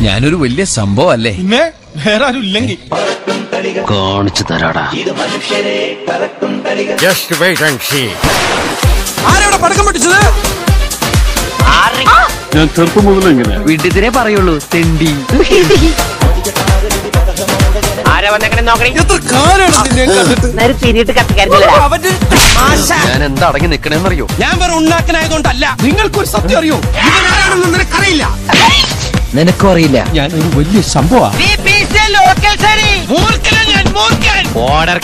ഞാനൊരു വലിയ സംഭവം അല്ലേ പിന്നെ വേറെ ആരും ഇല്ലെങ്കിൽ കാണിച്ചു തരാടാ ജസ്റ്റ് വെയിറ്റ് ആൻഡ് സീ ആരോടെ പടക്കം പൊട്ടിച്ചത് ഞാൻ ചെറുപ്പം മുതലേ ഇങ്ങനെ വീട്ടിത്തിരെ പറയുള്ളൂ തെണ്ടി ആരാ വന്നേക്കണേ നോക്കണേ എത്ര കാലാണ് നിന്നെ കണ്ടിട്ട് തിരിയിട്ട് കത്തിക്കാരുന്നില്ല അവന്റെ ഞാൻ എന്താ അടങ്ങി നിക്കണേന്നറിയോ ഞാൻ വേറെ ഉണ്ടാക്കനായതുകൊണ്ടല്ല നിങ്ങൾക്കൊരു സത്യം അറിയോ ഇവനാരാണെന്ന് നിനക്കറിയില്ല നിനക്കും അറിയില്ല ഞാൻ ഒരു വലിയ സംഭവം ഓർഡർ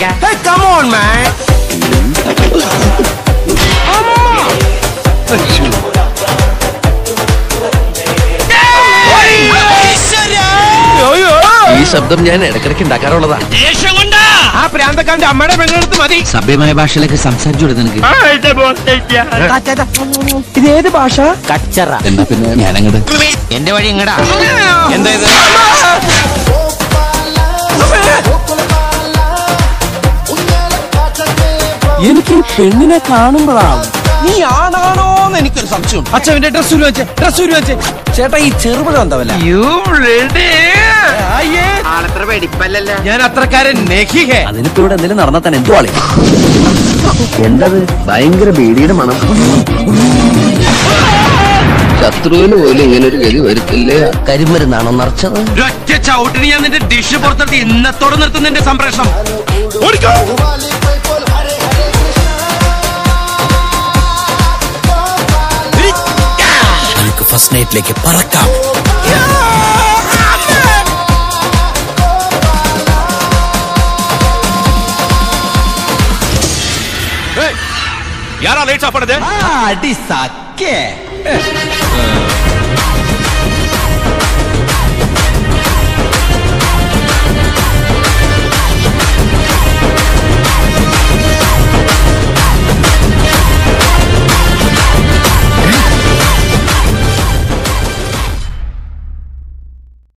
ഈ ശബ്ദം ഞാൻ ഇടക്കിടക്ക് ഉണ്ടാക്കാറുള്ളതാ ആ പ്രാന്തക്കാരന്റെ അമ്മയുടെ പെണ്ണെടുത്ത് മതി സഭ്യമായ ഭാഷയിലൊക്കെ സംസാരിച്ചു നിനക്ക് ഇതേത് ഭാഷ കച്ചറ എന്നാ പിന്നെ ഞാനങ്ങട് എന്റെ വഴി എങ്ങടാ എന്താ ഇത് എനിക്ക് ഈ പെണ്ണിനെ കാണുമ്പോഴാണ് നീ ആണാണോന്ന് എനിക്കൊരു സംശയം അച്ഛന്റെ ഡ്രസ് വെച്ചേ ഡ്രസ് വെച്ചേ ചേട്ടാ ഈ ചെറുപഴം എന്താവല്ല ആളത്ര വെടിപ്പല്ലല്ലോ ഞാൻ അത്രക്കാരൻ നെഹിഹേ അതിനിപ്പോ ഇവിടെ എന്തെങ്കിലും നടന്നാൽ തന്നെ എന്തോ ആളെ എന്തത് ഭയങ്കര ബീഡിയുടെ മണം ശത്രുവിന് പോലും ഇങ്ങനെ ഒരു ഗതി വരുത്തില്ലേ കരിമരുന്നാണോ നിറച്ചത് ഒറ്റ ചവിട്ടിന് ഞാൻ നിന്റെ ഡിഷ് പുറത്തെടുത്ത് ഇന്നത്തോടെ നിർത്തുന്ന നിന്റെ സംപ്രേഷണം നമുക്ക് ഫസ്റ്റ് നൈറ്റിലേക്ക് പറക്കാം யாரா லேட் சாப்பிடுறது അടി സക്കേ